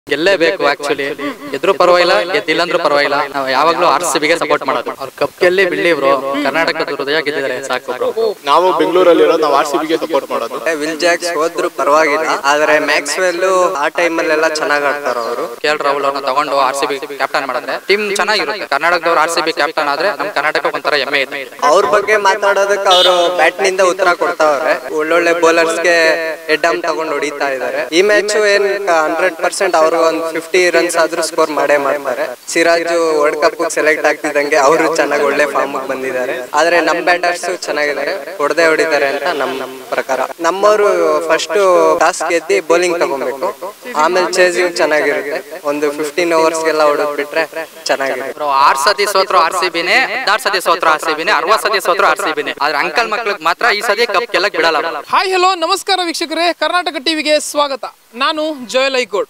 ಗೆಲ್ಲೇಬೇಕು actually ಎದ್ರು ಪರವಾಗಿಲ್ಲ ಗೆದ್ದಿಲ್ಲ ಅಂದ್ರೂ ಪರವಾಗಿಲ್ಲ ನಾವು ಯಾವಾಗ್ಲೂ ಆರ್ ಸಿ ಬಿಗೆ ಸಪೋರ್ಟ್ ಮಾಡೋದು ಅವ್ರು ಕಪ್ ಗೆಲ್ಲಿ ಬಿಡ್ಲಿ ಬ್ರೋ ಕರ್ನಾಟಕದ ಹೃದಯ ಗೆದ್ದಿದ್ದಾರೆ ಸಾಕು bro. ನಾವು ಬೆಂಗಳೂರಲ್ಲಿ ಇರೋದು ನಾವು ಆರ್ ಸಿ ಬಿಗೆ ಸಪೋರ್ಟ್ ಮಾಡೋದು ವಿಲ್ ಜಾಕ್ಸ್ ಹೋದ್ರು ಪರವಾಗಿಲ್ಲ ಆದ್ರೆ ಮ್ಯಾಕ್ಸ್ವೆಲ್ ಆ ಟೈಮಲ್ಲೆಲ್ಲ ಚೆನ್ನಾಗ್ ಆಡ್ತಾರ ಅವರು ಕೆ ಎಲ್ ರಾಹುಲ್ ಅವ್ರನ್ನ ತಗೊಂಡು ಆರ್ ಸಿ ಬಿ ಕ್ಯಾಪ್ಟನ್ ಮಾಡಿದ್ರೆ ಟೀಮ್ ಚೆನ್ನಾಗಿರುತ್ತೆ ಕರ್ನಾಟಕದವ್ರು ಆರ್ ಸಿ ಬಿ ಕ್ಯಾಪ್ಟನ್ ಆದ್ರೆ ನಮ್ ಕರ್ನಾಟಕ ಒಂಥರ ಹೆಮ್ಮೆ ಇದೆ ಅವ್ರ ಬಗ್ಗೆ ಮಾತಾಡೋದಕ್ಕೆ ಅವರು ಬ್ಯಾಟ್ ನಿಂದ ಉತ್ತರ ಕೊಡ್ತಾವ್ರೆ ಒಳ್ಳೊಳ್ಳೆ ಬೌಲರ್ಸ್ ಗೆ ಹೆಡ್ ಆಮ್ ತಗೊಂಡು ಹೊಡಿತಾ ಇದಾರೆ ಈ ಮ್ಯಾಚ್ ಏನ್ ಹಂಡ್ರೆಡ್ ಪರ್ಸೆಂಟ್ ಅವರು ಒಂದ್ ಫಿಫ್ಟಿ ರನ್ಸ್ ಆದ್ರೂ ಸ್ಕೋರ್ ಮಾಡೇ ಮಾಡ್ತಾರೆ ಸಿರಾಜ್ ವರ್ಲ್ಡ್ ಕಪ್ ಸೆಲೆಕ್ಟ್ ಆಗ್ತಿದ್ದಂಗೆ ಅವರು ಚೆನ್ನಾಗಿ ಒಳ್ಳೆ ಫಾರ್ಮ್ ಬಂದಿದ್ದಾರೆ ಆದ್ರೆ ನಮ್ ಬ್ಯಾಟರ್ಸ್ ಚೆನ್ನಾಗಿದ್ದಾರೆ ಹೊಡೆದೇ ಹೊಡಿತಾರೆ ಅಂತ ನಮ್ ನಮ್ ಪ್ರಕಾರ ನಮ್ಮವರು ಫಸ್ಟ್ ಟಾಸ್ ಗೆದ್ದಿ ಬೌಲಿಂಗ್ ತಗೊಬೇಕು ಆಮೇಲೆ ಚೇಸಿಂಗ್ ಚೆನ್ನಾಗಿರುತ್ತೆ ಒಂದು ಫಿಫ್ಟೀನ್ ಓವರ್ಸ್ ಗೆಲ್ಲ ಹೊಡೆದ್ ಬಿಟ್ರೆ ಚೆನ್ನಾಗಿರುತ್ತೆ ಬ್ರೋ ಆರ್ ಸತಿ ಸೋತ್ರು ಆರ್ ಸಿ ಬಿನೇ ಹದಿನಾರು ಸತಿ ಸೋತ್ರು ಆರ್ ಸಿ ಬಿನೇ ಅರವತ್ ಸತಿ ಸೋತ್ರು ಆರ್ ಸಿ ಬಿನೇ ಆದ್ರೆ ಅಂಕಲ್ ಮಕ್ಳಿಗೆ ಮಾತ್ರ ಈ ಸತಿ ಕಪ್ ಗೆಲ್ಲಕ್ ಬಿಡಲ್ಲ bro. ಹಾಯ್ ಹಲೋ ನಮಸ್ಕಾರ ವೀಕ್ಷಕರೇ ಕರ್ನಾಟಕ ಟಿವಿಗೆ ಸ್ವಾಗತ ನಾನು ಜೋಯಲ್ ಐಕೋಡ್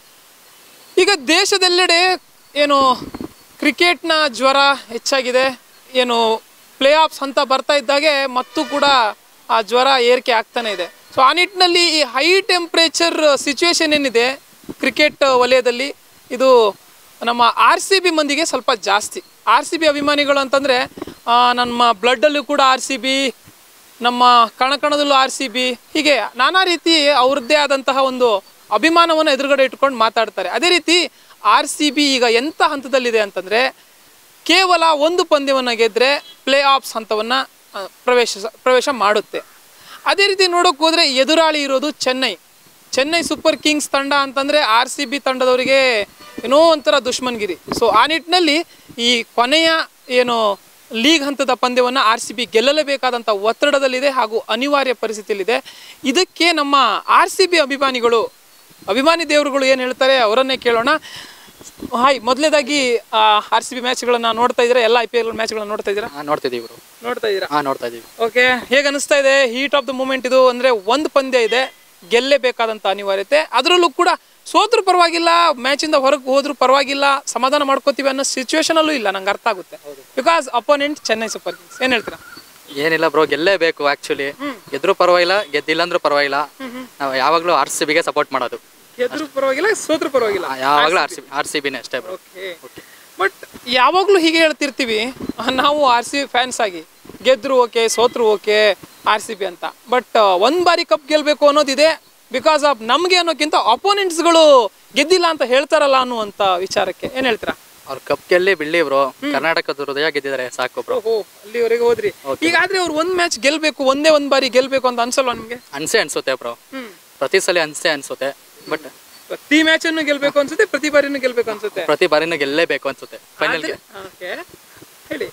ಈಗ ದೇಶದೆಲ್ಲೆಡೆ ಏನು ಕ್ರಿಕೆಟ್ನ ಜ್ವರ ಹೆಚ್ಚಾಗಿದೆ ಏನು ಪ್ಲೇ ಆಫ್ಸ್ ಅಂತ ಬರ್ತಾ ಇದ್ದಾಗೆ ಮತ್ತು ಕೂಡ ಆ ಜ್ವರ ಏರಿಕೆ ಆಗ್ತಾನೆ ಇದೆ ಸೊ ಆ ನಿಟ್ಟಿನಲ್ಲಿ ಈ ಹೈ ಟೆಂಪ್ರೇಚರ್ ಸಿಚುವೇಶನ್ ಏನಿದೆ ಕ್ರಿಕೆಟ್ ವಲಯದಲ್ಲಿ ಇದು ನಮ್ಮ ಆರ್ ಸಿ ಬಿ ಮಂದಿಗೆ ಸ್ವಲ್ಪ ಜಾಸ್ತಿ ಆರ್ ಸಿ ಬಿ ಅಭಿಮಾನಿಗಳು ಅಂತಂದರೆ ನಮ್ಮ ಬ್ಲಡ್ಡಲ್ಲೂ ಕೂಡ ಆರ್ ಸಿ ಬಿ ನಮ್ಮ ಕಣಕಣದಲ್ಲೂ ಆರ್ ಸಿ ಬಿ ಹೀಗೆ ನಾನಾ ರೀತಿ ಅವ್ರದ್ದೇ ಆದಂತಹ ಒಂದು ಅಭಿಮಾನವನ್ನು ಎದುರುಗಡೆ ಇಟ್ಕೊಂಡು ಮಾತಾಡ್ತಾರೆ ಅದೇ ರೀತಿ ಆರ್ ಸಿ ಬಿ ಈಗ ಎಂಥ ಹಂತದಲ್ಲಿದೆ ಅಂತಂದರೆ ಕೇವಲ ಒಂದು ಪಂದ್ಯವನ್ನು ಗೆದ್ದರೆ ಪ್ಲೇ ಆಫ್ಸ್ ಹಂತವನ್ನು ಆ, ಪ್ರವೇಶ ಪ್ರವೇಶ ಮಾಡುತ್ತೆ ಅದೇ ರೀತಿ ನೋಡೋಕೆ ಹೋದರೆ ಎದುರಾಳಿ ಇರೋದು ಚೆನ್ನೈ ಚೆನ್ನೈ ಸೂಪರ್ ಕಿಂಗ್ಸ್ ತಂಡ ಅಂತಂದರೆ ಆರ್ ಸಿ ಬಿ ತಂಡದವರಿಗೆ ಏನೋ ಒಂಥರ ದುಶ್ಮನ್ಗಿರಿ ಸೊ ಆ ನಿಟ್ಟಿನಲ್ಲಿ ಈ ಕೊನೆಯ ಏನು ಲೀಗ್ ಹಂತದ ಪಂದ್ಯವನ್ನು ಆರ್ ಸಿ ಬಿ ಗೆಲ್ಲಲೇಬೇಕಾದಂಥ ಒತ್ತಡದಲ್ಲಿದೆ ಹಾಗೂ ಅನಿವಾರ್ಯ ಪರಿಸ್ಥಿತಿಯಲ್ಲಿದೆ ಇದಕ್ಕೆ ನಮ್ಮ ಆರ್ ಸಿ ಬಿ ಅಭಿಮಾನಿಗಳು ಅಭಿಮಾನಿ ದೇವರುಗಳು ಏನು ಹೇಳ್ತಾರೆ ಅವರನ್ನೇ ಕೇಳೋಣ ಹಾಯ್ ಮೊದಲೇದಾಗಿ ಆರ್ ಸಿ ಬಿ ಮ್ಯಾಚ್ಗಳನ್ನ ನೋಡ್ತಾ ಇದ್ದೀರಾ ಎಲ್ಲ ಐ ಪಿ ಎಲ್ ಮ್ಯಾಚ್ಗಳನ್ನ ನೋಡ್ತಾ ಇದ್ದೀರಾ ಹಾ ನೋಡ್ತಿದೀವಿ ಬ್ರೋ ನೋಡ್ತಾ ಇದ್ದೀರಾ ಹಾ ನೋಡ್ತಾ ಇದೀವಿ ಓಕೆ ಹೇಗೆ ಅನಿಸ್ತಾ ಇದೆ ಹೀಟ್ ಆಫ್ ದ ಮೂಮೆಂಟ್ ಇದು ಅಂದರೆ ಒಂದು ಪಂದ್ಯ ಇದೆ ಗೆಲ್ಲೇಬೇಕಾದಂಥ ಅನಿವಾರ್ಯತೆ ಅದರಲ್ಲೂ ಕೂಡ ಸೋತ್ರು ಪರವಾಗಿಲ್ಲ ಮ್ಯಾಚಿಂದ ಹೊರಗೆ ಹೋದ್ರೂ ಪರವಾಗಿಲ್ಲ ಸಮಾಧಾನ ಮಾಡ್ಕೋತೀವಿ ಅನ್ನೋ ಸಿಚುವೇಶನಲ್ಲೂ ಇಲ್ಲ ನಂಗೆ ಅರ್ಥ ಆಗುತ್ತೆ because opponent Chennai Super Kings ಏನು ಹೇಳ್ತೀರಾ ಏನಿಲ್ಲ ಬ್ರೋ ಗೆಲ್ಲೇಬೇಕು ಆಕ್ಚುಲಿ ಎದ್ರು ಪರವಾಗಿಲ್ಲ ಗೆದ್ದಿಲ್ಲ ಅಂದ್ರೂ ಪರವಾಗಿಲ್ಲ ನಾವು ಯಾವಾಗ್ಲೂ ಆರ್ ಸಿ ಬಿಗೆ ಸಪೋರ್ಟ್ ಮಾಡೋದು ಗೆದ್ರು ಪರವಾಗಿಲ್ಲ ಸೋತ್ರು ಪರವಾಗಿಲ್ಲ ಆ, ಯಾವಾಗ್ಲೂ ಆರ್ ಸಿ ಆರ್ ಸಿ ಬಿನೇ ಅಷ್ಟೇ ಬ್ರೋ ಓಕೆ ಬಟ್ ಯಾವಾಗಲೂ ಹೀಗೆ ಹೇಳ್ತಿರ್ತೀವಿ ಆ, ನಾವು ಆರ್ ಸಿ ಬಿ ಫ್ಯಾನ್ಸ್ ಆಗಿ ಗೆದ್ರು ಓಕೆ ಸೋತ್ರು ಓಕೆ ಆರ್ ಸಿ ಬಿ ಅಂತ ಬಟ್ ಒಂದು ಬಾರಿ ಕಪ್ ಗೆಲ್ಲಬೇಕು ಅನ್ನೋದಿದೆ ಬಿಕಾಸ್ ಆಫ್ ನಮಗೆ ಅನ್ನೋಕ್ಕಿಂತ ಅಪೋನೆಂಟ್ಸ್ಗಳು ಗೆದ್ದಿಲ್ಲ ಅಂತ ಹೇಳ್ತಾರಲ್ಲ ಅನ್ನುವಂಥ ವಿಚಾರಕ್ಕೆ ಏನು ಹೇಳ್ತೀರಾ ಅವ್ರ ಕಪ್ ಗೆಲ್ಲಿ ಬಿಡ್ಲಿ ಬ್ರೋ ಕರ್ನಾಟಕದ ಹೃದಯ ಗೆದ್ದಿದ್ದಾರೆ ಸಾಕು ಬ್ರೋ ಓಹೋ ಅಲ್ಲಿವರೆಗೆ ಹೋದ್ರಿ ಈಗಾದ್ರೆ ಅವ್ರು ಒಂದು ಮ್ಯಾಚ್ ಗೆಲ್ಬೇಕು ಒಂದೇ ಒಂದು ಬಾರಿ ಗೆಲ್ಬೇಕು ಅಂತ ಅನ್ಸಲ್ವಾ ನಿಮಗೆ ಅನ್ಸೆ ಅನ್ಸುತ್ತೆ ಬ್ರೋ ಹ್ಮ್ ಪ್ರತಿ ಸಲ ಅನ್ಸೆ ಅನ್ಸುತ್ತೆ ಬಟ್ ಪ್ರತಿ ಮ್ಯಾಚ್ ಅನ್ನು ಗೆಲ್ಬೇಕು ಅನ್ಸುತ್ತೆ ಪ್ರತಿ ಬಾರಿನೂ ಗೆಲ್ಬೇಕು ಅನ್ಸುತ್ತೆ ಪ್ರತಿ ಬಾರಿನೂ ಗೆಲ್ಲೇಬೇಕು ಅನ್ಸುತ್ತೆ ಫೈನಲ್ಗೆ ಓಕೆ ಹೇಳಿ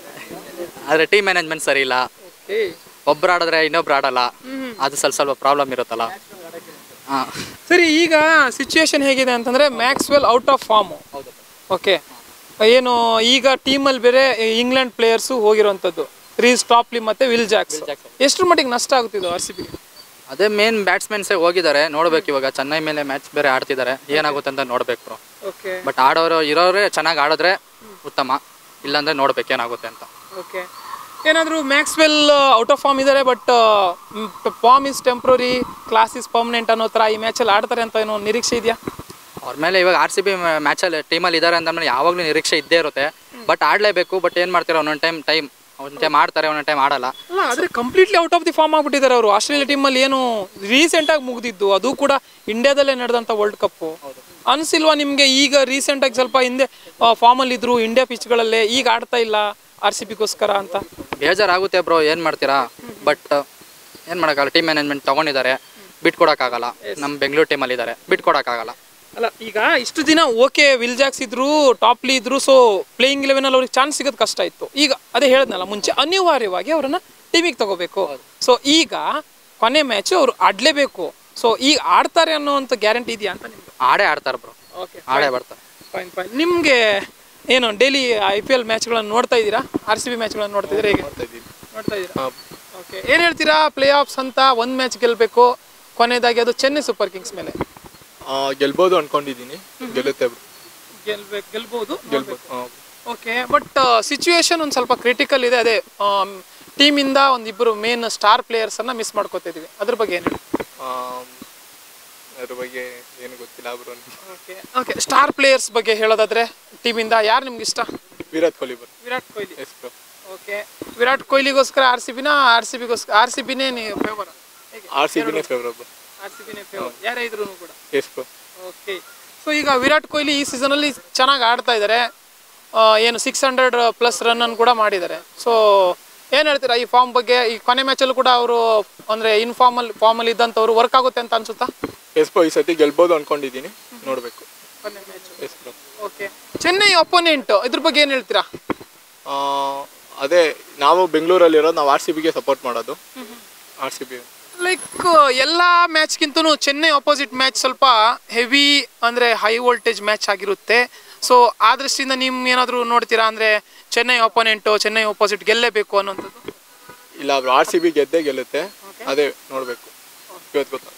ಆದ್ರೆ ಟೀಮ್ ಮ್ಯಾನೇಜ್ಮೆಂಟ್ ಸರಿ ಇಲ್ಲ ಓಕೆ ಒಬ್ರು ಆಡಿದ್ರೆ ಇನ್ನೊಬ್ರು ಆಡಲ್ಲ ಅದು ಸ್ವಲ್ಪ ಸ್ವಲ್ಪ ಪ್ರಾಬ್ಲಮ್ ಇರುತ್ತಲ್ಲ ಹಾ ಸರಿ ಈಗ ಸಿಚುಯೇಷನ್ ಹೇಗಿದೆ ಅಂತಂದ್ರೆ Maxwell out of form okay ಏನು ಈಗ ಟೀಮಲ್ಲಿ ಬೇರೆ ಇಂಗ್ಲೆಂಡ್ ಪ್ಲೇಯರ್ಸು ಹೋಗಿರುವಂಥದ್ದು ರೀಸ್ ಟಾಪ್ಲಿ ಮತ್ತೆ ವಿಲ್ ಜಾಕ್ಸ್ ಎಷ್ಟ್ರ ಮಟ್ಟಿಗೆ ನಷ್ಟ ಆಗುತ್ತಿದ್ದು ಆರ್ ಸಿ ಬಿ ಅದೇ ಮೇನ್ ಬ್ಯಾಟ್ಸ್ಮನ್ಸೇ ಹೋಗಿದ್ದಾರೆ ನೋಡ್ಬೇಕು ಇವಾಗ ಚೆನ್ನೈ ಮೇಲೆ ಮ್ಯಾಚ್ ಬೇರೆ ಆಡ್ತಿದ್ದಾರೆ ಏನಾಗುತ್ತೆ ಅಂತ ನೋಡ್ಬೇಕು ಬ್ರೋ ಓಕೆ ಬಟ್ ಆಡೋರು ಇರೋರೇ ಚೆನ್ನಾಗಿ ಆಡಿದ್ರೆ ಉತ್ತಮ ಇಲ್ಲಾಂದ್ರೆ ನೋಡ್ಬೇಕು ಏನಾಗುತ್ತೆ ಅಂತ ಓಕೆ ಏನಾದರೂ ಮ್ಯಾಕ್ಸ್ವೆಲ್ ಔಟ್ ಆಫ್ ಫಾರ್ಮ್ ಇದ್ದಾರೆ but form is temporary class is permanent ಅನ್ನೋ ಥರ ಈ ಮ್ಯಾಚಲ್ಲಿ ಆಡ್ತಾರೆ ಅಂತ ಏನೋ ನಿರೀಕ್ಷೆ ಇದೆಯಾ ಅವ್ರ ಮೇಲೆ ಇವಾಗ ಆರ್ ಸಿ ಬಿ ಮ್ಯಾಚಲ್ಲಿ ಟೀಮಲ್ಲಿ ಇದ್ದಾರೆ ಅಂದ್ಮೇಲೆ ಯಾವಾಗಲೂ ನಿರೀಕ್ಷೆ ಇದ್ದೇ ಇರುತ್ತೆ ಬಟ್ ಆಡಲೇಬೇಕು ಬಟ್ ಏನು ಮಾಡ್ತಾರೆ ಒಂದೊಂದು ಟೈಮ್ ಟೈಮ್ ಒಂದು ಟೈಮ್ ಆಡ್ತಾರೆ ಒಂದೊಂದು ಟೈಮ್ ಆಡಲ್ಲ ಅಲ್ಲ ಆದರೆ completely out of the form ಆಗ್ಬಿಟ್ಟಿದ್ದಾರೆ ಅವರು ಆಸ್ಟ್ರೇಲಿಯಾ ಟೀಮಲ್ಲಿ ಏನು ರೀಸೆಂಟಾಗಿ ಮುಗಿದಿದ್ದು ಅದು ಕೂಡ ಇಂಡಿಯಾದಲ್ಲೇ ನಡೆದಂಥ ವರ್ಲ್ಡ್ ಕಪ್ಪು ಅನಿಸಿಲ್ವಾ ನಿಮಗೆ ಈಗ ರೀಸೆಂಟಾಗಿ ಸ್ವಲ್ಪ ಹಿಂದೆ ಫಾರ್ಮಲ್ಲಿ ಇದ್ರು ಇಂಡಿಯಾ ಪಿಚ್ಗಳಲ್ಲೇ ಈಗ ಆಡ್ತಾ ಇಲ್ಲ ಆರ್ ಸಿ ಬಿಗೋಸ್ಕರ ಅಂತ ಬೇಜಾರಾಗುತ್ತೆ ಬ್ರೋ ಏನು ಮಾಡ್ತೀರಾ ಬಟ್ ಏನು ಮಾಡೋಕ್ಕಾಗಲ್ಲ ಟೀಮ್ ಮ್ಯಾನೇಜ್ಮೆಂಟ್ ತೊಗೊಂಡಿದ್ದಾರೆ ಬಿಟ್ಕೊಡೋಕ್ಕಾಗಲ್ಲ ನಮ್ಮ ಬೆಂಗಳೂರು ಟೀಮಲ್ಲಿ ಇದ್ದಾರೆ ಬಿಟ್ಕೊಡೋಕ್ಕಾಗಲ್ಲ ಅಲ್ಲ ಈಗ ಇಷ್ಟು ದಿನ ಓಕೆ ವಿಲ್ ಜಾಕ್ಸ್ ಇದ್ರು ಟಾಪ್ಲಿ ಇದ್ರು ಸೊ ಪ್ಲೇಯಿಂಗ್ ಲೆವೆನಲ್ಲಿ ಅವ್ರಿಗೆ ಚಾನ್ಸ್ ಸಿಗೋದು ಕಷ್ಟ ಇತ್ತು ಈಗ ಅದೇ ಹೇಳಿದ್ನಲ್ಲ ಮುಂಚೆ ಅನಿವಾರ್ಯವಾಗಿ ಅವರನ್ನ ಟೀಮಿಗೆ ತಗೋಬೇಕು ಸೊ ಈಗ ಕೊನೆ ಮ್ಯಾಚ್ ಅವರು ಆಡಲೇಬೇಕು ಸೊ ಈಗ ಆಡ್ತಾರೆ ಅನ್ನೋವಂಥ ಗ್ಯಾರಂಟಿ ಇದೆಯಾ ಅಂತ ನಿಮ್ಗೆ ಆಡೇ ಆಡ್ತಾರೆ ಬ್ರೋ ಓಕೆ ಆಡೇ ಬರ್ತಾರೆ ಫೈನ್ ಫೈನ್ ನಿಮಗೆ ಏನು ಡೈಲಿ ಐ ಪಿ ಎಲ್ ಮ್ಯಾಚ್ಗಳನ್ನು ನೋಡ್ತಾ ಇದ್ದೀರಾ ಆರ್ ಸಿ ಬಿ ಮ್ಯಾಚ್ಗಳನ್ನು ನೋಡ್ತಾ ಇದ್ದೀರಾ ಹೇಗೆ ನೋಡ್ತಾ ಇದ್ದೀರಾ ಓಕೆ ಏನು ಹೇಳ್ತೀರಾ ಪ್ಲೇ ಆಫ್ಸ್ ಅಂತ ಒಂದು ಮ್ಯಾಚ್ ಗೆಲ್ಲಬೇಕು ಕೊನೆಯದಾಗಿ ಅದು ಚೆನ್ನೈ ಸೂಪರ್ ಕಿಂಗ್ಸ್ ಮೇಲೆ ಆ, ಗೆಲ್ಬೋದು ಅನ್ಕೊಂಡಿದೀನಿ ಗೆಲ್ಲುತ್ತೆ bro. ಗೆಲ್ಬೇಕು ಗೆಲ್ಬೋದು ಗೆಲ್ಬೋದು ಆ, ಓಕೆ ಬಟ್ ಸಿಚುವೇಶನ್ ಒಂದು ಸ್ವಲ್ಪ ಕ್ರಿಟಿಕಲ್ ಇದೆ ಅದೇ ಟೀಮಿಂದ ಒಂದಿಬ್ಬರು ಮೇನ್ ಸ್ಟಾರ್ ಪ್ಲೇಯರ್ಸನ್ನು ಮಿಸ್ ಮಾಡ್ಕೋತಿದ್ದೀವಿ ಅದ್ರ ಬಗ್ಗೆ ಏನು ಹೇಳಿ ಆಮ್, ಅದ್ರ ಬಗ್ಗೆ ಏನು ಗೊತ್ತಿಲ್ಲ bro okay okay star players ಬಗ್ಗೆ ಹೇಳೋದಾದ್ರೆ ಟೀಮಿಂದ ಯಾರು ನಿಮ್ಗೆ ಇಷ್ಟ ವಿರಾಟ್ ಕೊಹ್ಲಿ ಬರ್ Virat Kohli yes bro okay Virat ಕೊಹ್ಲಿಗೋಸ್ಕರ ಆರ್ ಸಿ ಬಿನ ಆರ್ ಸಿ ಬಿಗೋಸ್ಕರ ಆರ್ ಸಿ ಬಿನೇ ನೀವು ಫೇವರ್ ಆರ್ ಸಿ ಬಿನೇ ಫೇವ್ರೇಟ್ ಬ್ರೋ ಆರ್ ಸಿ ಬಿನೇ ಫೇವರ್ ಯಾರೇ ಇದ್ರು ಕೂಡ ಎಸ್ ಬ್ರೋ ಓಕೆ ಸೊ ಈಗ ವಿರಾಟ್ ಕೊಹ್ಲಿ ಈ ಸೀಸನಲ್ಲಿ ಚೆನ್ನಾಗಿ ಆಡ್ತಾ ಇದ್ದಾರೆ ಆ, ಏನು ಸಿಕ್ಸ್ ಹಂಡ್ರೆಡ್ ಪ್ಲಸ್ ರನ್ ಕೂಡ ಮಾಡಿದ್ದಾರೆ ಸೊ ಏನು ಹೇಳ್ತೀರಾ ಈ ಫಾರ್ಮ್ ಬಗ್ಗೆ ಈ ಕೊನೆ ಮ್ಯಾಚಲ್ಲೂ ಕೂಡ ಅವರು ಅಂದರೆ ಇನ್ ಫಾರ್ಮಲ್ಲಿ ಫಾರ್ಮಲ್ಲಿ ಇದ್ದಂಥವ್ರು ವರ್ಕ್ ಆಗುತ್ತೆ ಅಂತ ಅನ್ಸುತ್ತಾ ಎಸ್ ಬ್ರೋ ಈ ಸತಿ ಗೆಲ್ಬೋದು ಅನ್ಕೊಂಡಿದ್ದೀನಿ ನೋಡಬೇಕು ಕೊನೆ match yes bro okay Chennai opponent ಇದ್ರ ಬಗ್ಗೆ ಏನು ಹೇಳ್ತೀರಾ ಅದೇ ನಾವು ಬೆಂಗಳೂರಲ್ಲಿರೋದು ನಾವು ಆರ್ ಸಿ ಬಿಗೆ ಸಪೋರ್ಟ್ ಮಾಡೋದು ಆರ್ ಸಿ ಬಿ ಲೈಕ್ ಎಲ್ಲ ಮ್ಯಾಚ್ಗಿಂತನೂ ಚೆನ್ನೈ ಅಪೋಸಿಟ್ ಮ್ಯಾಚ್ ಸ್ವಲ್ಪ ಹೆವಿ ಅಂದರೆ ಹೈ ವೋಲ್ಟೇಜ್ ಮ್ಯಾಚ್ ಆಗಿರುತ್ತೆ ಸೊ ಆ ದೃಷ್ಟಿಯಿಂದ ನೀವು ಏನಾದರೂ ನೋಡ್ತೀರಾ ಅಂದರೆ ಚೆನ್ನೈ ಅಪೋನೆಂಟು ಚೆನ್ನೈ ಅಪೋಸಿಟ್ ಗೆಲ್ಲೇಬೇಕು ಅನ್ನೋಂಥದ್ದು ಇಲ್ಲ ಬ್ರೋ ಆರ್ ಸಿ ಬಿ ಗೆದ್ದೇ ಗೆಲ್ಲುತ್ತೆ ಅದೇ ನೋಡಬೇಕು ಇವತ್ತು ಗೊತ್ತಾ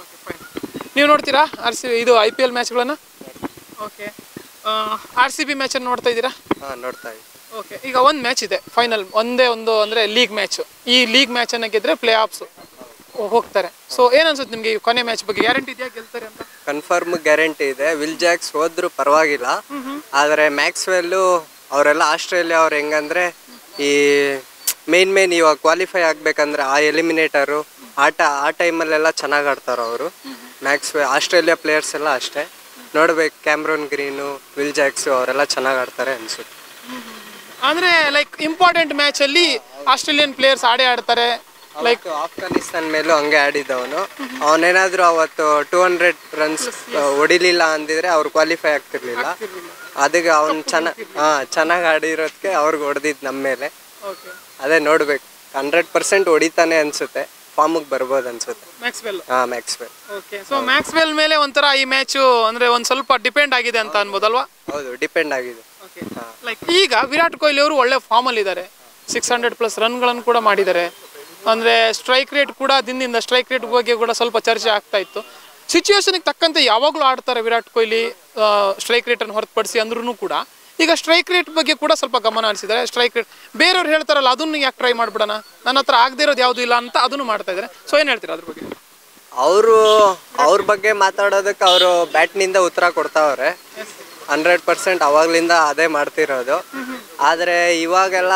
ನೀವು ನೋಡ್ತೀರಾ ಆರ್ ಸಿ ಇದು ಐ ಪಿ ಎಲ್ ಮ್ಯಾಚ್ಗಳನ್ನು ಓಕೆ ಆರ್ ಸಿ ಬಿ ಮ್ಯಾಚನ್ನು ನೋಡ್ತಾ ಇದ್ದೀರಾ ಹಾ ನೋಡ್ತಾ ಇದ್ದೀವಿ ಓಕೆ ಈಗ ಒಂದು ಮ್ಯಾಚ್ ಇದೆ ಫೈನಲ್ ಒಂದೇ ಒಂದು ಅಂದರೆ ಲೀಗ್ ಮ್ಯಾಚ್ ಈ ಲೀಗ್ ಮ್ಯಾಚನ್ನು ಗೆದ್ರೆ ಪ್ಲೇ ಆಫ್ಸು ಹೋಗ್ತಾರೆ ಸೊ ಏನು ಅನ್ಸುತ್ತೆ ನಿಮಗೆ ಈ ಕೊನೆ ಮ್ಯಾಚ್ ಬಗ್ಗೆ ಗ್ಯಾರಂಟಿ ಇದೆಯಾ ಗೆಲ್ತಾರೆ ಅಂತ ಕನ್ಫರ್ಮ್ ಗ್ಯಾರಂಟಿ ಇದೆ ವಿಲ್ ಜಾಕ್ಸ್ ಹೋದ್ರು ಪರವಾಗಿಲ್ಲ ಆದರೆ ಮ್ಯಾಕ್ಸ್ವೆಲ್ಲು ಅವರೆಲ್ಲ ಆಸ್ಟ್ರೇಲಿಯಾ ಅವ್ರು ಹೆಂಗಂದ್ರೆ ಈ ಮೇನ್ ಮೇನ್ ಇವಾಗ ಕ್ವಾಲಿಫೈ ಆಗ್ಬೇಕಂದ್ರೆ ಆ ಎಲಿಮಿನೇಟರು ಆಟ ಆ ಟೈಮಲ್ಲೆಲ್ಲ ಚೆನ್ನಾಗಿ ಆಡ್ತಾರೆ ಅವರು ಮ್ಯಾಕ್ಸ್ವೆ ಆಸ್ಟ್ರೇಲಿಯಾ ಪ್ಲೇಯರ್ಸ್ ಎಲ್ಲ ಅಷ್ಟೇ ನೋಡ್ಬೇಕು ಕ್ಯಾಮ್ರೋನ್ ಗ್ರೀನು ವಿಲ್ ಜಾಕ್ಸು ಅವರೆಲ್ಲ ಚೆನ್ನಾಗಿ ಆಡ್ತಾರೆ ಅನ್ಸುತ್ತೆ ಅಂದರೆ ಲೈಕ್ ಇಂಪಾರ್ಟೆಂಟ್ ಮ್ಯಾಚಲ್ಲಿ ಆಸ್ಟ್ರೇಲಿಯನ್ ಪ್ಲೇಯರ್ಸ್ ಆಡೇ ಆಡ್ತಾರೆ ಲೈಕ್ ಲೈಕ್ ಆಫ್ಘಾನಿಸ್ತಾನ್ ಮೇಲೂ ಹಂಗೆ ಆಡಿದ್ದವನು ಅವನೇನಾದ್ರೂ ಅವತ್ತು ಟೂ ಹಂಡ್ರೆಡ್ ರನ್ಸ್ ಹೊಡಿಲಿಲ್ಲ ಅಂದಿದ್ರೆ ಅವ್ರು ಕ್ವಾಲಿಫೈ ಆಗ್ತಿರ್ಲಿಲ್ಲ ಅದಕ್ಕೆ ಅವ್ನು ಚೆನ್ನಾಗಿ ಹಾಂ ಚೆನ್ನಾಗಿ ಆಡಿರೋದಕ್ಕೆ ಅವ್ರಿಗೆ ಹೊಡೆದಿದ್ದು ನಮ್ಮ ಮೇಲೆ ಓಕೆ ಅದೇ ನೋಡ್ಬೇಕು ಹಂಡ್ರೆಡ್ ಪರ್ಸೆಂಟ್ ಹೊಡಿತಾನೆ ಅನ್ಸುತ್ತೆ ಫಾರ್ಮಿಗೆ ಬರ್ಬೋದು ಅನ್ಸುತ್ತೆ ಮ್ಯಾಕ್ಸ್ವೆಲ್ ಹಾಂ ಮ್ಯಾಕ್ಸ್ವೆಲ್ ಓಕೆ ಸೊ ಮ್ಯಾಕ್ಸ್ವೆಲ್ ಮೇಲೆ ಒಂಥರ ಈ ಮ್ಯಾಚು ಅಂದರೆ ಒಂದು ಸ್ವಲ್ಪ ಡಿಪೆಂಡ್ ಆಗಿದೆ ಅಂತ ಅನ್ಬೋದಲ್ವಾ ಹೌದು ಡಿಪೆಂಡ್ ಆಗಿದೆ ಓಕೆ ಲೈಕ್ ಈಗ ವಿರಾಟ್ ಕೊಹ್ಲಿ ಅವರು ಒಳ್ಳೆ ಫಾರ್ಮಲ್ಲಿ ಇದ್ದಾರೆ ಸಿಕ್ಸ್ ಹಂಡ್ರೆಡ್ ಪ್ಲಸ್ ರನ್ಗಳನ್ನು ಕೂಡ ಮಾಡಿದ್ದಾರೆ ಅಂದರೆ ಸ್ಟ್ರೈಕ್ ರೇಟ್ ಕೂಡ ದಿನದಿಂದ ಸ್ಟ್ರೈಕ್ ರೇಟ್ ಬಗ್ಗೆ ಕೂಡ ಸ್ವಲ್ಪ ಚರ್ಚೆ ಆಗ್ತಾ ಇತ್ತು ಸಿಚುವೇಶನ್ಗೆ ತಕ್ಕಂತೆ ಯಾವಾಗಲೂ ಆಡ್ತಾರೆ ವಿರಾಟ್ ಕೊಹ್ಲಿ ಸ್ಟ್ರೈಕ್ ರೇಟನ್ನು ಹೊರತುಪಡಿಸಿ ಅಂದ್ರೂ ಕೂಡ ಈಗ ಸ್ಟ್ರೈಕ್ ರೇಟ್ ಬಗ್ಗೆ ಕೂಡ ಸ್ವಲ್ಪ ಗಮನ ಹರಿಸಿದ್ದಾರೆ ಸ್ಟ್ರೈಕ್ ರೇಟ್ ಬೇರೆಯವ್ರು ಹೇಳ್ತಾರಲ್ಲ ಅದನ್ನು ಯಾಕೆ ಟ್ರೈ ಮಾಡ್ಬಿಡೋಣ ನನ್ನ ಹತ್ರ ಆಗದೇ ಇರೋದು ಯಾವುದೂ ಇಲ್ಲ ಅಂತ ಅದನ್ನು ಮಾಡ್ತಾ ಇದ್ದಾರೆ ಸೊ ಏನು ಹೇಳ್ತೀರಾ ಅದ್ರ ಬಗ್ಗೆ ಅವರು ಅವ್ರ ಬಗ್ಗೆ ಮಾತಾಡೋದಕ್ಕೆ ಅವರು ಬ್ಯಾಟ್ನಿಂದ ಉತ್ತರ ಕೊಡ್ತಾವ್ರೆ ಹಂಡ್ರೆಡ್ ಪರ್ಸೆಂಟ್ ಅವಾಗ್ಲಿಂದ ಅದೇ ಮಾಡ್ತಿರೋದು ಆದರೆ ಇವಾಗೆಲ್ಲ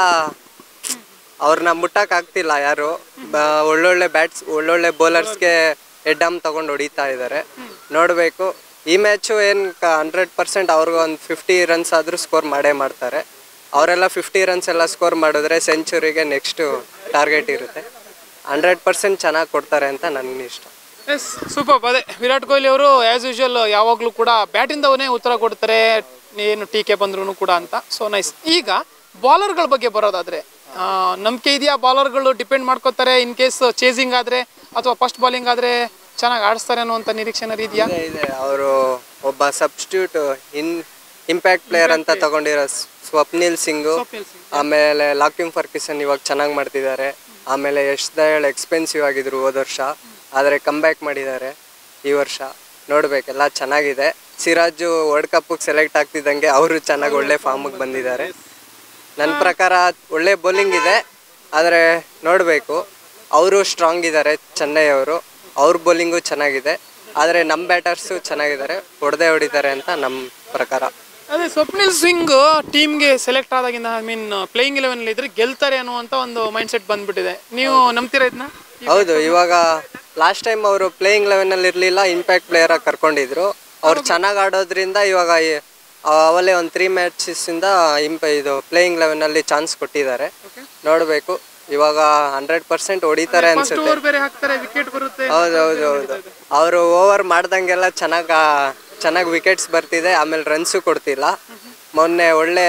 ಅವ್ರನ್ನ ಮುಟ್ಟಕ್ ಆಗ್ತಿಲ್ಲ ಯಾರು ಬ- ಒಳ್ಳೊಳ್ಳೆ ಬ್ಯಾಟ್ಸ್ ಒಳ್ಳೊಳ್ಳೆ ಬೌಲರ್ಸ್ಗೆ ಹೆಡ್ಡಮ್ ತಗೊಂಡು ಹೊಡಿತಾ ಇದ್ದಾರೆ ನೋಡಬೇಕು ಈ ಮ್ಯಾಚು ಏನು ಹಂಡ್ರೆಡ್ ಪರ್ಸೆಂಟ್ ಅವ್ರಿಗೆ ಒಂದು ಫಿಫ್ಟಿ ರನ್ಸ್ ಆದರೂ ಸ್ಕೋರ್ ಮಾಡೇ ಮಾಡ್ತಾರೆ ಅವರೆಲ್ಲ ಫಿಫ್ಟಿ ರನ್ಸ್ ಎಲ್ಲ ಸ್ಕೋರ್ ಮಾಡಿದ್ರೆ ಸೆಂಚುರಿಗೆ ನೆಕ್ಸ್ಟು ಟಾರ್ಗೆಟ್ ಇರುತ್ತೆ ಹಂಡ್ರೆಡ್ ಪರ್ಸೆಂಟ್ ಚೆನ್ನಾಗಿ ಕೊಡ್ತಾರೆ ಅಂತ ನನಗೆ ಇಷ್ಟ ಎಸ್ ಸೂಪರ್ ಅದೇ ವಿರಾಟ್ ಕೊಹ್ಲಿ ಅವರು ಆ್ಯಸ್ ಯೂಶುವಲ್ ಯಾವಾಗಲೂ ಕೂಡ ಬ್ಯಾಟಿಂದವನೇ ಉತ್ತರ ಕೊಡ್ತಾರೆ ಏನು ಟೀಕೆ ಬಂದ್ರು ಕೂಡ ಅಂತ ಸೊ ನೈಸ್ ಈಗ ಬಾಲರ್ಗಳ ಬಗ್ಗೆ ಬರೋದಾದ್ರೆ ನಂಬಿಕೆ ಇದೆಯಾ ಬಾಲರ್ಗಳು ಡಿಪೆಂಡ್ ಮಾಡ್ಕೋತಾರೆ ಇನ್ ಕೇಸ್ ಚೇಸಿಂಗ್ ಆದರೆ ಅಥವಾ ಫಸ್ಟ್ ಬಾಲಿಂಗ್ ಆದರೆ ಚೆನ್ನಾಗಿ ಆಡಿಸ್ತಾರೆ ಅನ್ನುವಂಥ ನಿರೀಕ್ಷೆನ ಇದೆಯಾ ಇದೆ ಇದೆ ಅವರು ಒಬ್ಬ ಸಬ್ಸ್ಟಿಟ್ಯೂಟ್ ಇನ್ ಇಂಪ್ಯಾಕ್ಟ್ ಪ್ಲೇಯರ್ ಅಂತ ತಗೊಂಡಿರೋ ಸ್- ಸ್ವಪ್ನಿಲ್ ಸಿಂಗು ಆಮೇಲೆ ಲಾಕಿಂಗ್ ಫರ್ಕಿಸನ್ ಇವಾಗ ಚೆನ್ನಾಗಿ ಮಾಡ್ತಿದ್ದಾರೆ ಆಮೇಲೆ ಯಶ್ ದಯಾಳ್ ಎಕ್ಸ್ಪೆನ್ಸಿವ್ ಆಗಿದ್ರು ಹೋದ ವರ್ಷ ಆದರೆ ಕಮ್ಬ್ಯಾಕ್ ಮಾಡಿದ್ದಾರೆ ಈ ವರ್ಷ ನೋಡ್ಬೇಕೆಲ್ಲ ಚೆನ್ನಾಗಿದೆ ಸಿರಾಜು ವರ್ಲ್ಡ್ ಕಪ್ಗೆ ಸೆಲೆಕ್ಟ್ ಆಗ್ತಿದ್ದಂಗೆ ಅವರು ಚೆನ್ನಾಗಿ ಒಳ್ಳೆ ಫಾರ್ಮಿಗೆ ಬಂದಿದ್ದಾರೆ ನನ್ನ ಪ್ರಕಾರ ಒಳ್ಳೆ ಬೌಲಿಂಗ್ ಇದೆ ಆದರೆ ನೋಡಬೇಕು ಅವರು ಸ್ಟ್ರಾಂಗ್ ಇದ್ದಾರೆ ಚೆನ್ನೈ ಅವರು ಅವ್ರ ಬೌಲಿಂಗು ಚೆನ್ನಾಗಿದೆ ಆದರೆ ನಮ್ಮ ಬ್ಯಾಟರ್ಸು ಚೆನ್ನಾಗಿದ್ದಾರೆ ಹೊಡೆದೇ ಹೊಡಿತಾರೆ ಅಂತ ನಮ್ಮ ಪ್ರಕಾರ ಅದೇ ಸ್ವಪ್ನಿಲ್ ಸಿಂಗ್ ಟೀಮ್ಗೆ ಸೆಲೆಕ್ಟ್ ಆದಾಗಿಂದ ಐ ಮೀನ್ ಪ್ಲೇಯಿಂಗ್ ಇಲೆವೆನ್ ಇದ್ರೆ ಗೆಲ್ತಾರೆ ಅನ್ನುವಂಥ ಒಂದು ಮೈಂಡ್ ಸೆಟ್ ಬಂದ್ಬಿಟ್ಟಿದೆ ನೀವು ನಂಬ್ತೀರಾ ಇದನ್ನ ಹೌದು ಇವಾಗ ಲಾಸ್ಟ್ ಟೈಮ್ ಅವರು ಪ್ಲೇಯಿಂಗ್ ಲೆವೆನಲ್ಲಿ ಇರಲಿಲ್ಲ ಇಂಪ್ಯಾಕ್ಟ್ ಪ್ಲೇಯರಾಗಿ ಕರ್ಕೊಂಡಿದ್ರು ಅವ್ರು ಚೆನ್ನಾಗಿ ಆಡೋದ್ರಿಂದ ಇವಾಗ ಈ- ಅವಲೇ ಒಂದು ತ್ರೀ ಮ್ಯಾಚಸ್ಸಿಂದ ಇಂಪ ಇದು ಪ್ಲೇಯಿಂಗ್ ಲೆವೆನಲ್ಲಿ ಚಾನ್ಸ್ ಕೊಟ್ಟಿದ್ದಾರೆ ನೋಡಬೇಕು ಇವಾಗ ಹಂಡ್ರೆಡ್ ಪರ್ಸೆಂಟ್ ಹೊಡಿತಾರೆ ಅನ್ಸುತ್ತೆ ಓವರ್ ಬೇರೆ ಹಾಕ್ತಾರೆ ವಿಕೆಟ್ ಬರುತ್ತೆ ಹೌದು ಹೌದು ಹೌದು ಅವರು ಓವರ್ ಮಾಡ್ದಂಗೆಲ್ಲ ಚೆನ್ನಾಗಿ ಚೆನ್ನಾಗಿ ವಿಕೆಟ್ಸ್ ಬರ್ತಿದೆ ಆಮೇಲೆ ರನ್ಸು ಕೊಡ್ತಿಲ್ಲ ಮೊನ್ನೆ ಒಳ್ಳೆ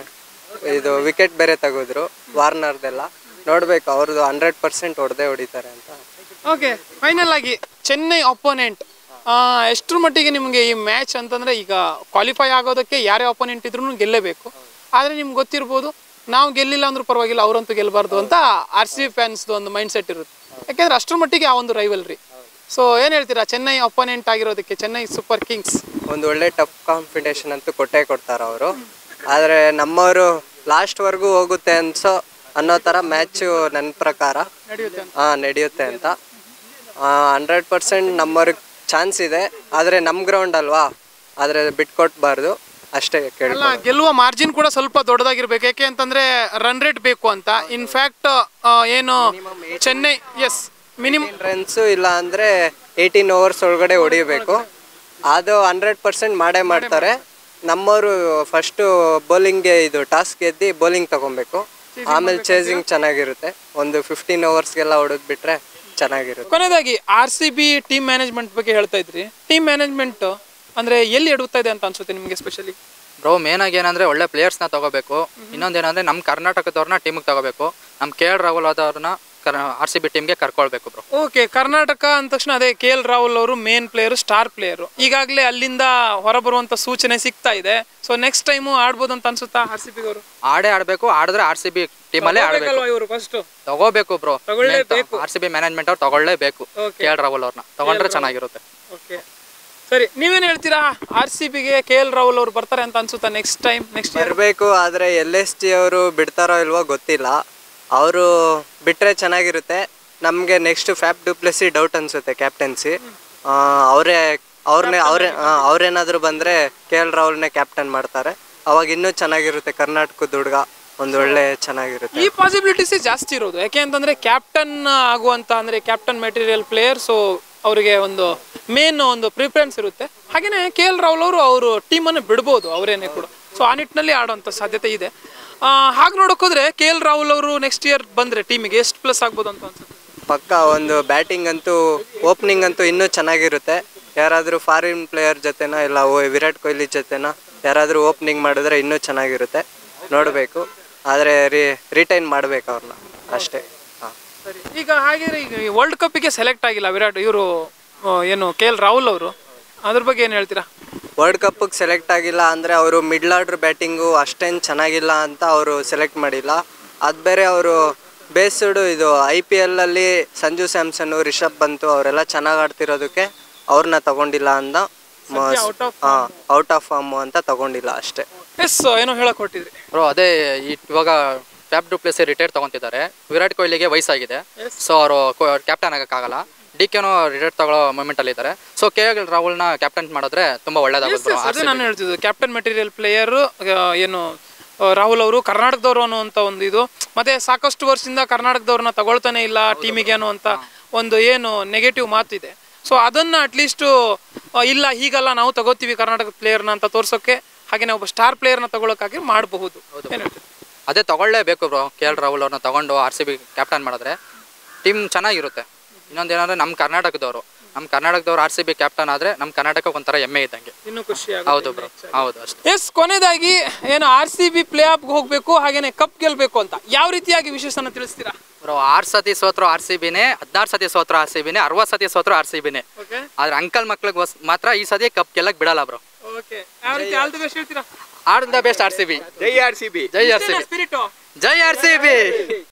ಇದು ವಿಕೆಟ್ ಬೇರೆ ತೆಗೆದ್ರು ವಾರ್ನರ್ದೆಲ್ಲ ನೋಡ್ಬೇಕು ಅವ್ರದ್ದು ಹಂಡ್ರೆಡ್ ಪರ್ಸೆಂಟ್ ಹೊಡೆದೇ ಹೊಡಿತಾರೆ ಅಂತ ಓಕೆ ಫೈನಲ್ ಆಗಿ ಚೆನ್ನೈ ಅಪೋನೆಂಟ್ ಎಷ್ಟರ ಮಟ್ಟಿಗೆ ನಿಮಗೆ ಈ ಮ್ಯಾಚ್ ಅಂತಂದ್ರೆ ಈಗ ಕ್ವಾಲಿಫೈ ಆಗೋದಕ್ಕೆ ಯಾರೇ ಅಪೋನೆಂಟ್ ಇದ್ರೂ ಗೆಲ್ಲೇಬೇಕು ಆದರೆ ನಿಮ್ಗೆ ಗೊತ್ತಿರ್ಬೋದು ನಾವು ಗೆಲ್ಲಿಲ್ಲ ಅಂದ್ರೂ ಪರವಾಗಿಲ್ಲ ಅವರಂತೂ ಗೆಲ್ಲಬಾರ್ದು ಅಂತ ಆರ್ ಸಿ ಫ್ಯಾನ್ಸ್ದು ಒಂದು ಮೈಂಡ್ ಸೆಟ್ ಇರುತ್ತೆ ಯಾಕೆಂದ್ರೆ ಅಷ್ಟರ ಮಟ್ಟಿಗೆ ಆ ಒಂದು ರೈವಲ್ರಿ ಸೊ ಏನು ಹೇಳ್ತೀರಾ ಚೆನ್ನೈ ಅಪೋನೆಂಟ್ ಆಗಿರೋದಕ್ಕೆ ಚೆನ್ನೈ ಸೂಪರ್ ಕಿಂಗ್ಸ್ ಒಂದು ಒಳ್ಳೆ ಟಫ್ ಕಾಂಪಿಟೇಷನ್ ಅಂತೂ ಕೊಟ್ಟೇ ಕೊಡ್ತಾರೆ ಅವರು ಆದರೆ ನಮ್ಮವರು ಲಾಸ್ಟ್ವರೆಗೂ ಹೋಗುತ್ತೆ ಅನ್ಸೋ ಅನ್ನೋ ಥರ ಮ್ಯಾಚು ನನ್ನ ಪ್ರಕಾರ ನಡೆಯುತ್ತೆ ಹಾಂ ನಡೆಯುತ್ತೆ ಅಂತ ಹಂಡ್ರೆಡ್ ಪರ್ಸೆಂಟ್ ನಮ್ಮವ್ರಿಗೆ ಚಾನ್ಸ್ ಇದೆ ಆದರೆ ನಮ್ಮ ಗ್ರೌಂಡ್ ಅಲ್ವಾ ಆದರೆ ಬಿಟ್ಕೊಟ್ಬಾರ್ದು ಅಷ್ಟೇ ಕೇಳಿ ಅಲ್ಲ ಗೆಲ್ಲುವ ಮಾರ್ಜಿನ್ ಕೂಡ ಸ್ವಲ್ಪ ದೊಡ್ಡದಾಗಿರ್ಬೇಕು ಯಾಕೆ ಅಂತಂದ್ರೆ ರನ್ ರೇಟ್ ಬೇಕು ಅಂತ ಇನ್ಫ್ಯಾಕ್ಟ್ ಏನು ಚೆನ್ನೈ ಎಸ್ ಮಿನಿಮಮ್ ರನ್ಸು ಇಲ್ಲ ಅಂದರೆ ಏಯ್ಟೀನ್ ಓವರ್ಸ್ ಒಳಗಡೆ ಹೊಡಿಬೇಕು ಅದು ಹಂಡ್ರೆಡ್ ಪರ್ಸೆಂಟ್ ಮಾಡೇ ಮಾಡ್ತಾರೆ ನಮ್ಮವರು ಫಸ್ಟು ಬೌಲಿಂಗ್ಗೆ ಇದು ಟಾಸ್ ಗೆದ್ದು ಬೌಲಿಂಗ್ ತಗೊಬೇಕು ಆಮೇಲೆ ಚೇಸಿಂಗ್ ಚೆನ್ನಾಗಿರುತ್ತೆ ಒಂದು ಫಿಫ್ಟೀನ್ ಓವರ್ಸ್ಗೆಲ್ಲ ಹೊಡೆದ್ಬಿಟ್ರೆ ಚೆನ್ನಾಗಿರುತ್ತೆ ಕೊನೆಯದಾಗಿ R C B team management ಬಗ್ಗೆ ಹೇಳ್ತಾ ಇದ್ರಿ ಟೀಮ್ ಮ್ಯಾನೇಜ್ಮೆಂಟ್ ಅಂದ್ರೆ ಎಲ್ಲಿ ಎಡುತ್ತಾ ಇದೆ ಅಂತ ಅನ್ಸುತ್ತೆ ನಿಮಗೆ ಸ್ಪೆಷಲಿ ಬ್ರೋ ಮೇನ್ ಆಗಿ ಏನಂದ್ರೆ ಒಳ್ಳೆ ಪ್ಲೇಯರ್ಸ್ನ ತಗೋಬೇಕು ಇನ್ನೊಂದೇನಂದ್ರೆ ನಮ್ಮ ಕರ್ನಾಟಕದವ್ರನ್ನ ಟೀಮಿಗೆ ತಗೋಬೇಕು ನಮ್ಮ ಕೆ ಎಲ್ ರಾಹುಲ್ ಆದವ್ರನ್ನ ಆರ್ ಸಿ ಬಿ ಟೀಮ್ಗೆ ಕರ್ಕೊಳ್ಬೇಕು ಬ್ರೋ ಓಕೆ ಕರ್ನಾಟಕ ಅಂದ ತಕ್ಷಣ ಅದೇ ಕೆ ಎಲ್ ರಾಹುಲ್ ಅವರು ಮೇನ್ ಪ್ಲೇಯರ್ ಸ್ಟಾರ್ ಪ್ಲೇಯರ್ ಈಗಾಗಲೇ ಅಲ್ಲಿಂದ ಹೊರಬರುವಂತ ಸೂಚನೆ ಸಿಗ್ತಾ ಇದೆ ಸೊ ನೆಕ್ಸ್ಟ್ ಟೈಮು ಆಡ್ಬೋದು ಅಂತ ಅನ್ಸುತ್ತಾ ಆರ್ ಸಿ ಬಿ ಅವರು ಆಡೇ ಆಡಬೇಕು ಆಡಿದ್ರೆ ಆರ್ ಸಿ ಬಿ ಟೀಮಲ್ಲೇ ಆಡಬೇಕು ಇವರು ಫಸ್ಟ್ ತಗೋಬೇಕು ಬ್ರೋ ತಗೊಳ್ಳೇಬೇಕು. ಆರ್ ಸಿ ಬಿ ಮ್ಯಾನೇಜ್ಮೆಂಟ್ ಅವ್ರು ತಗೊಳ್ಳೇಬೇಕು Okay. ಕೆ ಎಲ್ ರಾಹುಲ್ ಅವ್ರನ್ನ ತಗೊಂಡ್ರೆ ಚೆನ್ನಾಗಿರುತ್ತೆ ಓಕೆ ಸರಿ ನೀವೇನ್ ಹೇಳ್ತೀರಾ ಆರ್ ಸಿ ಬಿಗೆ ಕೆ ಎಲ್ ರಾಹುಲ್ ಅವರು ಬರ್ತಾರೆ ಅಂತ ಅನ್ಸುತ್ತಾ ನೆಕ್ಸ್ಟ್ ಟೈಮ್ ನೆಕ್ಸ್ಟ್ ಇಯರ್ ಬರಬೇಕು ಆದರೆ ಎಲ್ ಎಸ್ ಜಿ ಅವರು ಬಿಡ್ತಾರೋ ಇಲ್ವೋ ಗೊತ್ತಿಲ್ಲ ಅವರು ಬಿಟ್ಟರೆ ಚೆನ್ನಾಗಿರುತ್ತೆ ನಮಗೆ ನೆಕ್ಸ್ಟ್ ಫ್ಯಾಪ್ ಡುಪ್ಲೆಸಿ ಡೌಟ್ ಅನಿಸುತ್ತೆ ಕ್ಯಾಪ್ಟನ್ಸಿ ಅವರೇ ಅವ್ರನ್ನೇ ಅವರೇ ಅವ್ರೇನಾದರೂ ಬಂದರೆ ಕೆ ಎಲ್ ರಾಹುಲ್ನೇ ಕ್ಯಾಪ್ಟನ್ ಮಾಡ್ತಾರೆ ಅವಾಗ ಇನ್ನೂ ಚೆನ್ನಾಗಿರುತ್ತೆ ಕರ್ನಾಟಕದ ಹುಡುಗ ಒಂದು ಒಳ್ಳೆ ಚೆನ್ನಾಗಿರುತ್ತೆ ಈ ಪಾಸಿಬಿಲಿಟೀಸ್ ಜಾಸ್ತಿ ಇರೋದು ಯಾಕೆ ಅಂತಂದ್ರೆ ಕ್ಯಾಪ್ಟನ್ ಆಗುವಂತ ಅಂದ್ರೆ ಕ್ಯಾಪ್ಟನ್ ಮೆಟೀರಿಯಲ್ ಪ್ಲೇಯರ್ ಸೊ ಅವರಿಗೆ ಒಂದು ಮೇನ್ ಒಂದು ಪ್ರಿಫರೆನ್ಸ್ ಇರುತ್ತೆ ಹಾಗೇನೆ ಕೆ ಎಲ್ ರಾಹುಲ್ ಅವರು ಅವರು ಟೀಮನ್ನು ಬಿಡ್ಬೋದು ಅವರೇನೆ ಕೂಡ ಸೊ ಆ ನಿಟ್ಟಿನಲ್ಲಿ ಆಡುವಂಥ ಸಾಧ್ಯತೆ ಇದೆ ಹಾಗೆ ನೋಡಕ್ ಹೋದ್ರೆ ಕೆ ಎಲ್ ರಾಹುಲ್ ಅವರು ನೆಕ್ಸ್ಟ್ ಇಯರ್ ಬಂದ್ರೆ ಟೀಮಿಗೆ ಎಷ್ಟು ಪ್ಲಸ್ ಆಗ್ಬೋದು ಅಂತ ಅನ್ಸುತ್ತೆ ಪಕ್ಕ ಒಂದು ಬ್ಯಾಟಿಂಗ್ ಅಂತೂ ಓಪನಿಂಗ್ ಅಂತೂ ಇನ್ನೂ ಚೆನ್ನಾಗಿರುತ್ತೆ ಯಾರಾದರೂ ಫಾರಿನ್ ಪ್ಲೇಯರ್ ಜೊತೆನ ಇಲ್ಲ ಓ ವಿರಾಟ್ ಕೊಹ್ಲಿ ಜೊತೆನ ಯಾರಾದರೂ ಓಪನಿಂಗ್ ಮಾಡಿದ್ರೆ ಇನ್ನೂ ಚೆನ್ನಾಗಿರುತ್ತೆ ನೋಡಬೇಕು ಆದರೆ ರಿ ರಿಟೈನ್ ಮಾಡಬೇಕು ಅವ್ರನ್ನ ಅಷ್ಟೇ ಹಾಂ ಸರಿ ಈಗ ಹಾಗೆ ಈಗ ವರ್ಲ್ಡ್ ಕಪ್ಪಿಗೆ ಸೆಲೆಕ್ಟ್ ಆಗಿಲ್ಲ ವಿರಾಟ್ ಇವರು ಏನು ಕೆ ಎಲ್ ರಾಹುಲ್ ಅವರು ಅದ್ರ ಬಗ್ಗೆ ಏನು ಹೇಳ್ತೀರಾ ವರ್ಲ್ಡ್ ಕಪ್ಪಿಗೆ ಸೆಲೆಕ್ಟ್ ಆಗಿಲ್ಲ ಅಂದರೆ ಅವರು ಮಿಡ್ಲ್ ಆರ್ಡ್ರ್ ಬ್ಯಾಟಿಂಗು ಅಷ್ಟೇನು ಚೆನ್ನಾಗಿಲ್ಲ ಅಂತ ಅವರು ಸೆಲೆಕ್ಟ್ ಮಾಡಿಲ್ಲ ಅದು ಬೇರೆ ಅವರು ಬೇಸ್ಡು ಇದು ಐ ಪಿ ಎಲ್ಲಲ್ಲಿ ಸಂಜು ಸ್ಯಾಮ್ಸನ್ನು ರಿಷಬ್ ಬಂತು ಅವರೆಲ್ಲ ಚೆನ್ನಾಗಿ ಆಡ್ತಿರೋದಕ್ಕೆ ಅವ್ರನ್ನ ತಗೊಂಡಿಲ್ಲ ಅಂದ out of ಹಾಂ ಔಟ್ ಆಫ್ ಫಾರ್ಮು ಅಂತ ತಗೊಂಡಿಲ್ಲ ಅಷ್ಟೇ ಎಸ್ ಏನೋ ಹೇಳಕ್ ಹೊಟ್ಟಿದ್ರಿ ಬ್ರೋ ಅದೇ ಈ- ಇವಾಗ ಫ್ಯಾಪ್ ಡುಪ್ಲೆಸಿ ರಿಟೈರ್ ತಗೊಂತಿದ್ದಾರೆ ವಿರಾಟ್ ಕೊಹ್ಲಿಗೆ ವಯಸ್ಸಾಗಿದೆ ಸೊ ಅವರು ಕ್ಯಾಪ್ಟನ್ ಆಗಕ್ಕಾಗಲ್ಲ ಡಿ ಕೆನೋ ರಿಟೈರ್ ತಗೊಳ್ಳೋ ಮೂಮೆಂಟ್ ಅಲ್ಲಿ ಇದ್ದಾರೆ ಸೊ ಕೆ ಎಲ್ ರಾಹುಲ್ನ ಕ್ಯಾಪ್ಟನ್ ಮಾಡಿದ್ರೆ ತುಂಬಾ ಒಳ್ಳೇದಾಗುತ್ತೆ Yes, ಅದೇ ನಾನು ಹೇಳ್ತಿದ್ದು ಕ್ಯಾಪ್ಟನ್ ಮೆಟೀರಿಯಲ್ ಪ್ಲೇಯರ್ ಏನು ಆ, ರಾಹುಲ್ ಅವರು ಕರ್ನಾಟಕದವರು ಅನ್ನುವಂಥ ಒಂದು ಇದು ಮತ್ತೆ ಸಾಕಷ್ಟು ವರ್ಷದಿಂದ ಕರ್ನಾಟಕದವ್ರನ್ನ ತಗೊಳ್ತಾನೆ ಇಲ್ಲ ಟೀಮಿಗೆ ಅನ್ನುವಂಥ ಒಂದು ಏನು ನೆಗೆಟಿವ್ ಮಾತಿದೆ ಸೊ ಅದನ್ನ ಅಟ್ಲೀಸ್ಟ್ ಇಲ್ಲ ಹೀಗಲ್ಲ ನಾವು ತಗೋತೀವಿ ಕರ್ನಾಟಕದ ಪ್ಲೇಯರ್ನ ಅಂತ ತೋರ್ಸೋಕೆ ಹಾಗೇನೆ ಒಬ್ಬ ಸ್ಟಾರ್ ಪ್ಲೇಯರ್ನ ತಗೊಳಕ್ಕಾಗಿ ಮಾಡಬಹುದು ಏನ್ ಹೇಳ್ತೀರಿ? ಅದೇ ತಗೊಳ್ಳೇಬೇಕು ಬ್ರೋ ಕೆ ಎಲ್ ರಾಹುಲ್ ಅವ್ರನ್ನ ತಗೊಂಡು ಆರ್ ಸಿ ಬಿ ಕ್ಯಾಪ್ಟನ್ ಮಾಡಿದ್ರೆ ಟೀಮ್ ಚೆನ್ನಾಗಿರುತ್ತೆ ಇನ್ನೊಂದೇನಂದ್ರೆ ನಮ್ಮ ಕರ್ನಾಟಕದವರು ನಮ್ಮ ಕರ್ನಾಟಕದವ್ರು ಆರ್ ಸಿ ಬಿ ಕ್ಯಾಪ್ಟನ್ ಆದ್ರೆ ನಮ್ಮ ಕರ್ನಾಟಕಕ್ಕೆ ಒಂಥರ ಹೆಮ್ಮೆ ಇದ್ದಂಗೆ ಇನ್ನೂ ಖುಷಿ ಹೌದು ಬ್ರೋ ಹೌದು ಅಷ್ಟೇ ಎಸ್ ಕೊನೆಯದಾಗಿ ಏನು ಆರ್ ಸಿ ಬಿ ಪ್ಲೇ ಆಫ್ಗೆ ಹೋಗ್ಬೇಕು ಹಾಗೇನೆ ಕಪ್ ಗೆಲ್ಬೇಕು ಅಂತ ಯಾವ ರೀತಿಯಾಗಿ ವಿಶೇಷನ ತಿಳಿಸ್ತೀರಾ ಬ್ರೋ ಆರು ಸತಿ ಸೋತ್ರು ಆರ್ ಸಿ ಬಿನೇ ಹದಿನಾರು ಸತಿ ಸೋತ್ರು ಆರ್ ಸಿ ಬಿನೇ ಅರವತ್ತು ಸತಿ ಸೋತ್ರು ಆರ್ ಸಿ ಬಿನೇ ಓಕೆ ಆದ್ರೆ ಅಂಕಲ್ ಮಕ್ಳಿಗೆ ಮಾತ್ರ ಈ ಸತಿ ಕಪ್ ಗೆಲ್ಲಕ್ ಬಿಡಲ್ಲ ಬ್ರೋ ಓಕೆ ಯಾವ ರೀತಿ ಆಲ್ ದಿ ಬೆಸ್ಟ್ ಹೇಳ್ತೀರಾ all the best R C B ಜೈ ಆರ್ ಸಿ ಬಿ ಜೈ ಆರ್ ಸಿ ಬಿ ಸ್ಪಿರಿಟ್ ಜೈ ಆರ್ ಸಿ ಬಿ